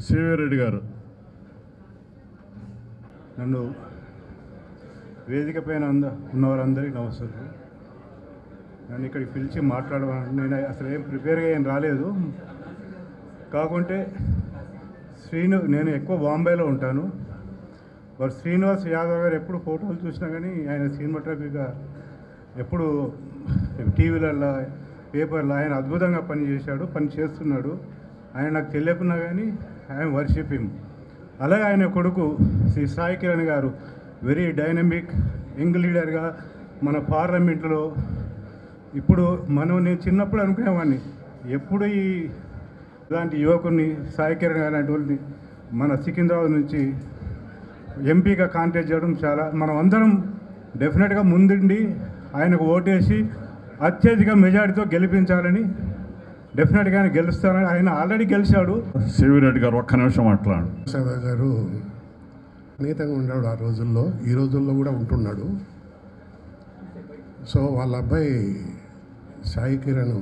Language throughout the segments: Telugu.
సివి రెడ్డి గారు నన్ను వేదిక పైన అంద ఉన్నవారందరికీ నమస్కారం నన్ను ఇక్కడికి పిలిచి మాట్లాడమని నేను అసలు ఏం ప్రిపేర్గా ఏం రాలేదు కాకుంటే శ్రీను నేను ఎక్కువ బాంబేలో ఉంటాను మరి శ్రీనివాస్ యాదవ్ గారు ఎప్పుడు ఫోటోలు చూసినా కానీ ఆయన సినిమాటోగ్రఫీగా ఎప్పుడు టీవీలలో పేపర్లో ఆయన అద్భుతంగా పని చేశాడు పని చేస్తున్నాడు ఆయన నాకు తెలియకున్నా కానీ ఆయన వర్షిప్ హిమ్ అలాగే ఆయన కొడుకు శ్రీ సాయి కిరణ్ గారు వెరీ డైనమిక్ యంగ్ లీడర్గా మన పార్లమెంట్లో ఇప్పుడు మనం నేను చిన్నప్పుడు అనుకునేవాడిని ఎప్పుడు ఈ ఇలాంటి యువకుని సాయి కిరణ్ గారు అనేటువంటి మన సికింద్రాబాద్ నుంచి ఎంపీగా కాంటాక్ట్ చేయడం చాలా మనం అందరం డెఫినెట్గా ముందుండి ఆయనకు ఓటేసి అత్యధిక మెజారిటీతో గెలిపించాలని డెఫినెట్గా ఆయన గెలుస్తారని ఆయన ఆల్రెడీ గెలిచాడు సివి రెడ్డి గారు ఒక్క నిమిషం మాట్లాడు సదా గారు అతీతంగా ఉన్నాడు ఆ రోజుల్లో ఈ రోజుల్లో కూడా ఉంటున్నాడు సో వాళ్ళ అబ్బాయి సాయి కిరణ్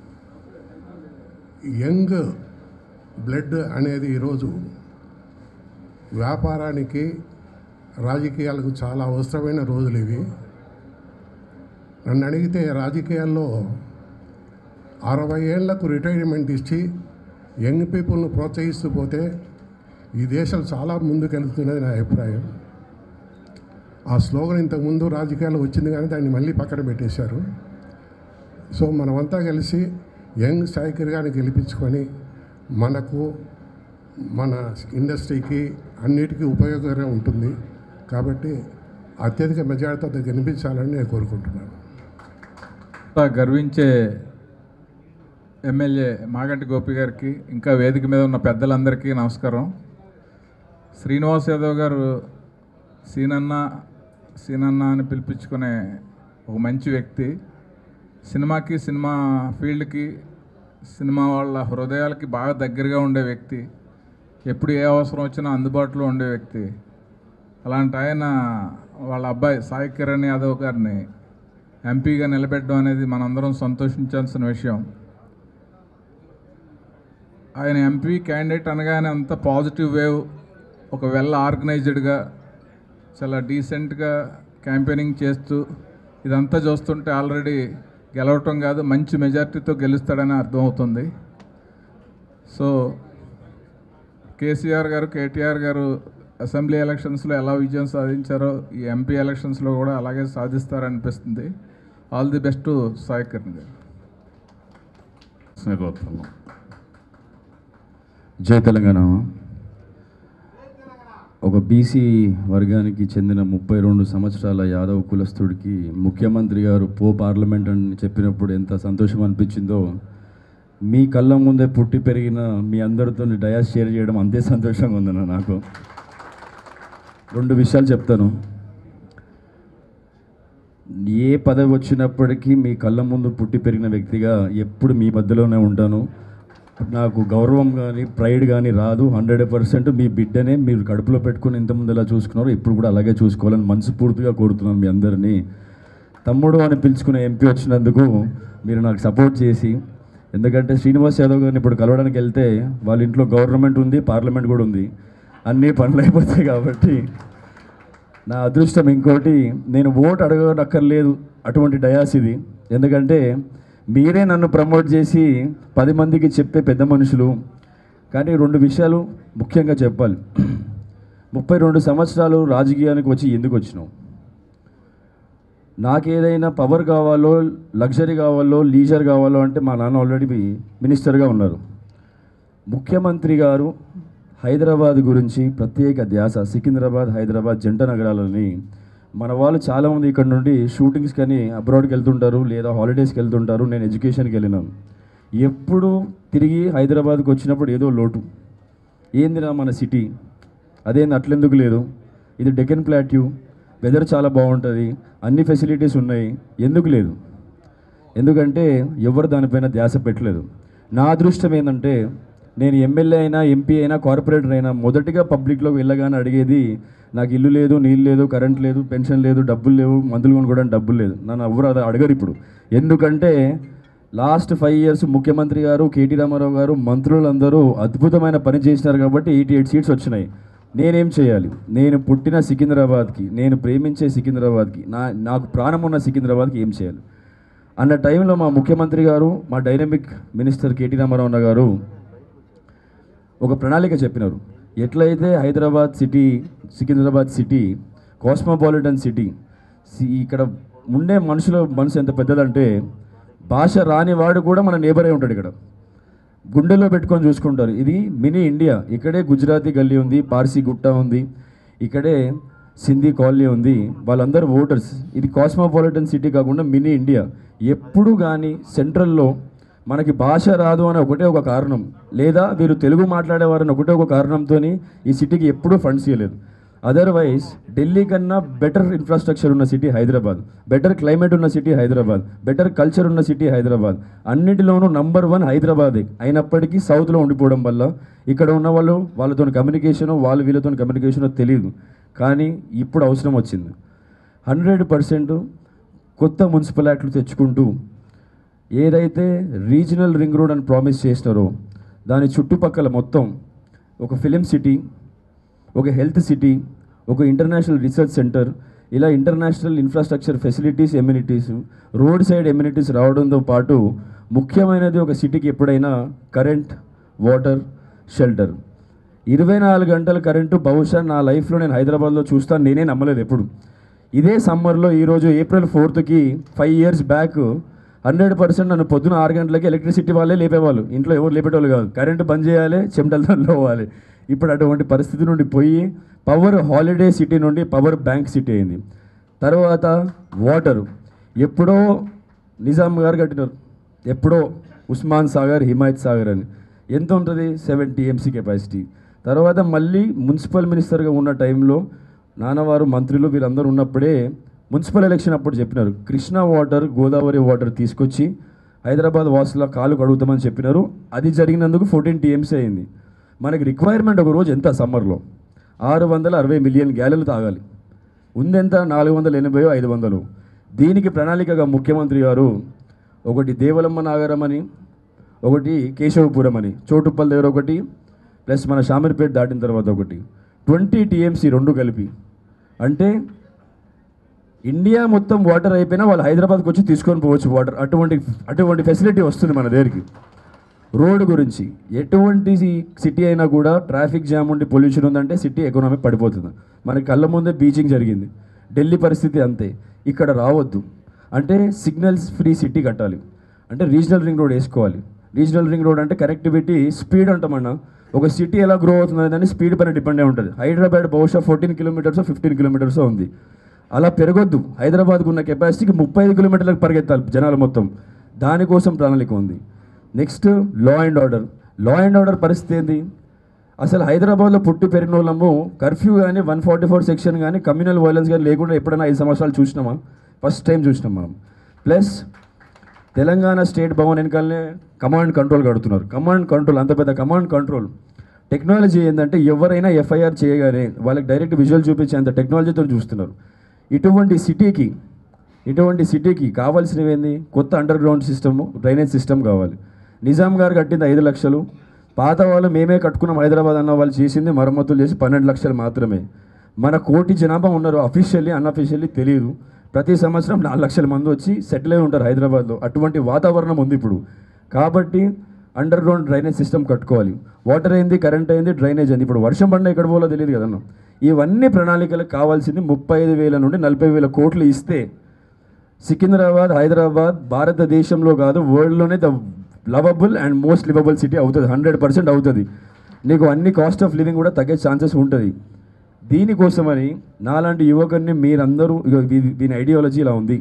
యంగ్ బ్లడ్ అనేది ఈరోజు వ్యాపారానికి రాజకీయాలకు చాలా అవసరమైన రోజులు ఇవి నన్ను అడిగితే రాజకీయాల్లో అరవై ఏళ్లకు రిటైర్మెంట్ ఇచ్చి యంగ్ పీపుల్ను ప్రోత్సహిస్తూ పోతే ఈ దేశం చాలా ముందుకెళ్తున్నది నా అభిప్రాయం ఆ స్లోగన్ ఇంతకుముందు రాజకీయాల్లో వచ్చింది కానీ దాన్ని మళ్ళీ పక్కన పెట్టేశారు సో మనమంతా కలిసి యంగ్ సాయికర్ గారిని గెలిపించుకొని మనకు మన ఇండస్ట్రీకి అన్నిటికీ ఉపయోగకరంగా ఉంటుంది కాబట్టి అత్యధిక మెజారిటీతో గెలిపించాలని నేను కోరుకుంటున్నాను అంతా గర్వించే ఎమ్మెల్యే మాగంటి గోపి గారికి ఇంకా వేదిక మీద ఉన్న పెద్దలందరికీ నమస్కారం శ్రీనివాస్ యాదవ్ గారు సీనన్న సీనన్న అని పిలిపించుకునే ఒక మంచి వ్యక్తి సినిమాకి సినిమా ఫీల్డ్కి సినిమా వాళ్ళ హృదయాలకి బాగా దగ్గరగా ఉండే వ్యక్తి ఎప్పుడు ఏ అవసరం వచ్చినా అందుబాటులో ఉండే వ్యక్తి అలాంటి ఆయన వాళ్ళ అబ్బాయి సాయి కిరణ్ యాదవ్ గారిని ఎంపీగా నిలబెట్టడం అనేది మనందరం సంతోషించాల్సిన విషయం ఆయన ఎంపీ క్యాండిడేట్ అనగానే అంత పాజిటివ్ వేవ్ ఒక వెల్ ఆర్గనైజ్డ్గా చాలా డీసెంట్గా క్యాంపెయినింగ్ చేస్తూ ఇదంతా చూస్తుంటే ఆల్రెడీ గెలవటం కాదు మంచి మెజార్టీతో గెలుస్తాడని అర్థమవుతుంది సో కేసీఆర్ గారు కేటీఆర్ గారు అసెంబ్లీ ఎలక్షన్స్లో ఎలా విజయం సాధించారో ఈ ఎంపీ ఎలక్షన్స్లో కూడా అలాగే సాధిస్తారనిపిస్తుంది all the best Sai Kiran garu స్నేహోత్తమం జై తెలంగాణ ఒక బీసీ వర్గానికి చెందిన ముప్పై రెండు సంవత్సరాల యాదవ్ కులస్తుడికి ముఖ్యమంత్రి గారు పో పార్లమెంట్ అని చెప్పినప్పుడు ఎంత సంతోషం అనిపించిందో మీ కళ్ళ ముందే పుట్టి పెరిగిన మీ అందరితో డయాస్ షేర్ చేయడం అంతే సంతోషంగా ఉందన్న నాకు రెండు విషయాలు చెప్తాను ఏ పదవి వచ్చినప్పటికీ మీ కళ్ళ ముందు పుట్టి పెరిగిన వ్యక్తిగా ఎప్పుడు మీ మధ్యలోనే ఉంటాను నాకు గౌరవం కానీ ప్రైడ్ కానీ రాదు హండ్రెడ్ పర్సెంట్ మీ బిడ్డనే మీరు కడుపులో పెట్టుకుని ఇంతకుముందు ఎలా చూసుకున్నారో ఇప్పుడు కూడా అలాగే చూసుకోవాలని మనస్ఫూర్తిగా కోరుతున్నాను మీ అందరినీ తమ్ముడు అని పిలుచుకునే ఎంపీ వచ్చినందుకు మీరు నాకు సపోర్ట్ చేసి ఎందుకంటే శ్రీనివాస్ యాదవ్ గారిని ఇప్పుడు కలవడానికి వెళ్తే వాళ్ళ ఇంట్లో గవర్నమెంట్ ఉంది పార్లమెంట్ కూడా ఉంది అన్నీ పనులు అయిపోతాయి కాబట్టి నా అదృష్టం ఇంకోటి నేను ఓటు అడగనక్కర్లేదు అటువంటి డయాస్ ఇది ఎందుకంటే మీరే నన్ను ప్రమోట్ చేసి పది మందికి చెప్పే పెద్ద మనుషులు కానీ రెండు విషయాలు ముఖ్యంగా చెప్పాలి ముప్పై రెండు సంవత్సరాలు రాజకీయానికి వచ్చి ఎందుకు వచ్చినావు నాకేదైనా పవర్ కావాలో లగ్జరీ కావాలో లీజర్ కావాలో అంటే మా నాన్న ఆల్రెడీ మినిస్టర్గా ఉన్నారు ముఖ్యమంత్రి గారు హైదరాబాద్ గురించి ప్రత్యేక ధ్యాస సికింద్రాబాద్ హైదరాబాద్ జంట నగరాలని మన వాళ్ళు చాలామంది ఇక్కడ నుండి షూటింగ్స్ కానీ అబ్రాడ్కి వెళ్తుంటారు లేదా హాలిడేస్కి వెళ్తుంటారు నేను ఎడ్యుకేషన్కి వెళ్ళినాను ఎప్పుడు తిరిగి హైదరాబాద్కి వచ్చినప్పుడు ఏదో లోటు ఏందిరా మన సిటీ అదేంది అట్లెందుకు లేదు ఇది డెకెన్ ప్లాట్యూ వెదర్ చాలా బాగుంటుంది అన్ని ఫెసిలిటీస్ ఉన్నాయి ఎందుకు లేదు ఎందుకంటే ఎవరు దానిపైన ధ్యాస పెట్టలేదు నా అదృష్టం ఏంటంటే నేను ఎమ్మెల్యే అయినా ఎంపీ అయినా కార్పొరేటర్ అయినా మొదటిగా పబ్లిక్లోకి వెళ్ళగానే అడిగేది నాకు ఇల్లు లేదు నీళ్ళు లేదు కరెంట్ లేదు పెన్షన్ లేదు డబ్బులు లేవు మందులు కొనుక్కోవడానికి డబ్బులు లేదు నన్ను ఎవరు అది అడగరు ఇప్పుడు ఎందుకంటే లాస్ట్ ఫైవ్ ఇయర్స్ ముఖ్యమంత్రి గారు కేటీ రామారావు గారు మంత్రులందరూ అద్భుతమైన పని చేసినారు కాబట్టి ఎయిటీ ఎయిట్ సీట్స్ వచ్చినాయి నేనేం చేయాలి నేను పుట్టిన సికింద్రాబాద్కి నేను ప్రేమించే సికింద్రాబాద్కి నా నాకు ప్రాణం ఉన్న సికింద్రాబాద్కి ఏం చేయాలి అన్న టైంలో మా ముఖ్యమంత్రి గారు మా డైనమిక్ మినిస్టర్ కేటీ రామారావు అన్న గారు ఒక ప్రణాళిక చెప్పినారు ఎట్లయితే Hyderabad city Secunderabad city cosmopolitan city సి- ఇక్కడ ఉండే మనుషుల మనసు ఎంత పెద్దదంటే భాష రాని వాడు కూడా మన నేబరే ఉంటాడు ఇక్కడ గుండెలో పెట్టుకొని చూసుకుంటారు ఇది మినీ ఇండియా ఇక్కడే గుజరాతీ గల్లీ ఉంది పార్సీ గుట్ట ఉంది ఇక్కడే సింధీ కాలనీ ఉంది వాళ్ళందరూ ఓటర్స్ ఇది కాస్మోపాలిటన్ సిటీ కాకుండా మినీ ఇండియా ఎప్పుడు కానీ సెంట్రల్లో మనకి భాష రాదు అని ఒకటే ఒక కారణం లేదా వీరు తెలుగు మాట్లాడేవారని ఒకటే ఒక కారణంతో ఈ సిటీకి ఎప్పుడూ ఫండ్స్ ఇవ్వలేదు అదర్వైజ్ ఢిల్లీ కన్నా బెటర్ ఇన్ఫ్రాస్ట్రక్చర్ ఉన్న సిటీ హైదరాబాద్ బెటర్ క్లైమేట్ ఉన్న సిటీ హైదరాబాద్ బెటర్ కల్చర్ ఉన్న సిటీ హైదరాబాద్ అన్నిటిలోనూ నంబర్ వన్ హైదరాబాదే అయినప్పటికీ సౌత్లో ఉండిపోవడం వల్ల ఇక్కడ ఉన్న వాళ్ళు వాళ్ళతో కమ్యూనికేషను వాళ్ళు వీళ్ళతో కమ్యూనికేషనో తెలియదు కానీ ఇప్పుడు అవసరం వచ్చింది హండ్రెడ్ పర్సెంట్ కొత్త మున్సిపాలిటీలు తెచ్చుకుంటూ ఏదైతే రీజనల్ రింగ్ రోడ్ అని ప్రామిస్ చేసినారో దాని చుట్టుపక్కల మొత్తం ఒక ఫిలిం సిటీ ఒక హెల్త్ సిటీ ఒక ఇంటర్నేషనల్ రీసెర్చ్ సెంటర్ ఇలా international infrastructure facilities amenities road side amenities రావడంతో పాటు ముఖ్యమైనది ఒక సిటీకి ఎప్పుడైనా కరెంట్ వాటర్ షెల్టర్ ఇరవై నాలుగు గంటల కరెంటు బహుశా నా లైఫ్లో నేను హైదరాబాద్లో చూస్తాను నేనే నమ్మలేదు ఎప్పుడు ఇదే సమ్మర్లో ఈరోజు ఏప్రిల్ ఫోర్త్కి five years back hundred percent నన్ను పొద్దున ఆరు గంటలకి ఎలక్ట్రిసిటీ వాళ్ళే లేపేవాళ్ళు ఇంట్లో ఎవరు లేపేటోళ్ళు కాదు కరెంటు బంద్ చేయాలి చెమటలతో పోవాలి ఇప్పుడు అటువంటి పరిస్థితి నుండి పోయి పవర్ హాలిడే సిటీ నుండి పవర్ బ్యాంక్ సిటీ అయింది తర్వాత వాటరు ఎప్పుడో నిజాం గారు కట్టినారు ఎప్పుడో ఉస్మాన్ సాగర్ హిమాయత్ సాగర్ అని ఎంత ఉంటుంది సెవెన్ టీఎంసీ కెపాసిటీ తర్వాత మళ్ళీ మున్సిపల్ మినిస్టర్గా ఉన్న టైంలో నాన్నవారు మంత్రులు వీరందరూ ఉన్నప్పుడే మున్సిపల్ ఎలక్షన్ అప్పుడు చెప్పినారు కృష్ణా వాటర్ గోదావరి వాటర్ తీసుకొచ్చి హైదరాబాద్ వాసుల కాలు కడుగుతామని చెప్పినారు అది జరిగినందుకు ఫోర్టీన్ టీఎంసీ అయింది మనకి రిక్వైర్మెంట్ ఒక రోజు ఎంత సమ్మర్లో ఆరు వందల అరవై మిలియన్ గ్యాలెలు తాగాలి ఉందెంత నాలుగు వందల ఎనభై ఐదు వందలు దీనికి ప్రణాళికగా ముఖ్యమంత్రి గారు ఒకటి దేవలమ్మ నాగరం అని ఒకటి కేశవపురం అని చోటుప్పల్ దగ్గర ఒకటి ప్లస్ మన షామీర్పేట దాటిన తర్వాత ఒకటి ట్వంటీ టీఎంసీ రెండు కలిపి అంటే ఇండియా మొత్తం వాటర్ అయిపోయినా వాళ్ళు హైదరాబాద్కి వచ్చి తీసుకొని పోవచ్చు వాటర్ అటువంటి అటువంటి ఫెసిలిటీ వస్తుంది మన దగ్గరికి రోడ్డు గురించి ఎటువంటి సిటీ అయినా కూడా ట్రాఫిక్ జామ్ ఉండి పొల్యూషన్ ఉందంటే సిటీ ఎకనామీ పడిపోతుంది మనకి కళ్ళ ముందే బీచింగ్ జరిగింది ఢిల్లీ పరిస్థితి అంతే ఇక్కడ రావద్దు అంటే సిగ్నల్స్ ఫ్రీ సిటీ కట్టాలి అంటే రీజనల్ రింగ్ రోడ్ వేసుకోవాలి రీజనల్ రింగ్ రోడ్ అంటే కనెక్టివిటీ స్పీడ్ అంటామన్నా ఒక సిటీ ఎలా గ్రో అవుతుంది అనేది స్పీడ్ పైన డిపెండ్ అయి ఉంటుంది హైదరాబాద్ బహుశా ఫోర్టీన్ కిలోమీటర్స్ ఫిఫ్టీన్ కిలోమీటర్స్ ఉంది అలా పెరగొద్దు హైదరాబాద్కు ఉన్న కెపాసిటీకి ముప్పై ఐదు కిలోమీటర్లకు పరిగెత్తాలి జనాలు మొత్తం దానికోసం ప్రణాళిక ఉంది next law and order law and order పరిస్థితి ఏంది అసలు హైదరాబాద్లో పుట్టి పెరిగిన వాళ్ళము కర్ఫ్యూ కానీ వన్ ఫార్టీ ఫోర్ సెక్షన్ కానీ కమ్యూనల్ వైలెన్స్ కానీ లేకుండా ఎప్పుడైనా ఐదు సంవత్సరాలు చూసినామా ఫస్ట్ టైం చూసినాం మనం ప్లస్ తెలంగాణ స్టేట్ భవన్ వెనకాలనే కమాండ్ కంట్రోల్ కడుతున్నారు కమాండ్ కంట్రోల్ అంత పెద్ద కమాండ్ కంట్రోల్ టెక్నాలజీ ఏంటంటే ఎవరైనా ఎఫ్ఐఆర్ చేయగానే వాళ్ళకి డైరెక్ట్ విజువల్ చూపించేంత టెక్నాలజీతో చూస్తున్నారు ఇటువంటి సిటీకి ఇటువంటి సిటీకి కావాల్సినవి ఏంది కొత్త under ground system drainage system కావాలి నిజాం గారు కట్టింది ఐదు లక్షలు పాత వాళ్ళు మేమే కట్టుకున్నాం హైదరాబాద్ అన్న వాళ్ళు చేసింది మరమ్మతులు చేసి పన్నెండు లక్షలు మాత్రమే మన కోటి జనాభా ఉన్నారు అఫీషియల్లీ అన్అఫీషియల్లీ తెలియదు ప్రతి సంవత్సరం నాలుగు లక్షల మంది వచ్చి సెటిల్ అయి ఉంటారు హైదరాబాద్లో అటువంటి వాతావరణం ఉంది ఇప్పుడు కాబట్టి అండర్ గ్రౌండ్ డ్రైనేజ్ సిస్టమ్ కట్టుకోవాలి వాటర్ అయింది కరెంట్ అయింది డ్రైనేజ్ అయింది ఇప్పుడు వర్షం పడిన ఎక్కడ పోలో తెలియదు కదన్న ఇవన్నీ ప్రణాళికలకు కావాల్సింది ముప్పై ఐదు వేల నుండి నలభై వేల కోట్లు ఇస్తే సికింద్రాబాద్ హైదరాబాద్ భారతదేశంలో కాదు వరల్డ్లోనే the lovable and most livable city అవుతుంది హండ్రెడ్ పర్సెంట్ అవుతుంది నీకు అన్ని కాస్ట్ ఆఫ్ లివింగ్ కూడా తగ్గే ఛాన్సెస్ ఉంటుంది దీనికోసమని నాలాంటి యువకుడిని మీరందరూ ఇగో వీ- వీని ఐడియాలజీ ఇలా ఉంది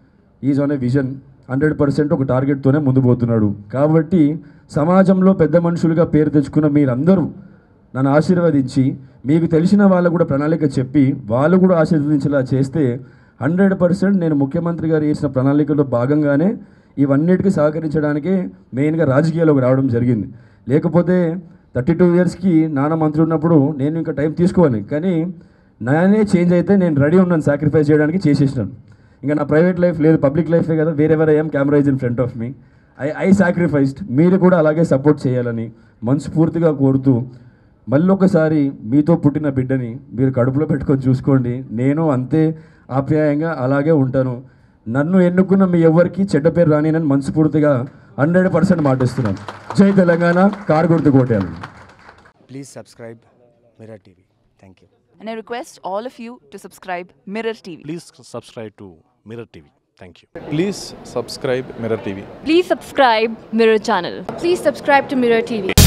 is on a vision hundred percent ఒక టార్గెట్తోనే ముందు పోతున్నాడు కాబట్టి సమాజంలో పెద్ద మనుషులుగా పేరు తెచ్చుకున్న మీరందరూ నన్ను ఆశీర్వదించి మీకు తెలిసిన వాళ్ళకు కూడా ప్రణాళిక చెప్పి వాళ్ళు కూడా ఆశీర్వదించేలా చేస్తే హండ్రెడ్ పర్సెంట్ నేను ముఖ్యమంత్రి గారు చేసిన ప్రణాళికలో భాగంగానే ఇవన్నిటికీ సహకరించడానికి మెయిన్గా రాజకీయాల్లోకి రావడం జరిగింది లేకపోతే థర్టీ టూ ఇయర్స్కి నాన్న మంత్రి ఉన్నప్పుడు నేను ఇంకా టైం తీసుకోవాలి కానీ నానే చేంజ్ అయితే నేను రెడీ ఉన్నాను సాక్రిఫైస్ చేయడానికి చేసేసినాను ఇంకా నా ప్రైవేట్ లైఫ్ లేదు పబ్లిక్ లైఫే కదా వేరే వేరే ఏం camera is in front of me I I sacrificed మీరు కూడా అలాగే సపోర్ట్ చేయాలని మనస్ఫూర్తిగా కోరుతూ మళ్ళీ ఒకసారి మీతో పుట్టిన బిడ్డని మీరు కడుపులో పెట్టుకొని చూసుకోండి నేను అంతే ఆప్యాయంగా అలాగే ఉంటాను నన్ను ఎన్నుకున్న మీ ఎవరికి చెడ్డ పేరు రానినని మనస్ఫూర్తిగా హండ్రెడ్ పర్సెంట్ మాటిస్తున్నాను జై తెలంగాణ కారు గుర్తు కోటాలు Please subscribe Mirror TV. Thank you. And I request all of you to subscribe Mirror TV. Please subscribe to Mirror TV. Thank you. Please subscribe Mirror TV. Please subscribe Mirror channel. Please subscribe to Mirror TV.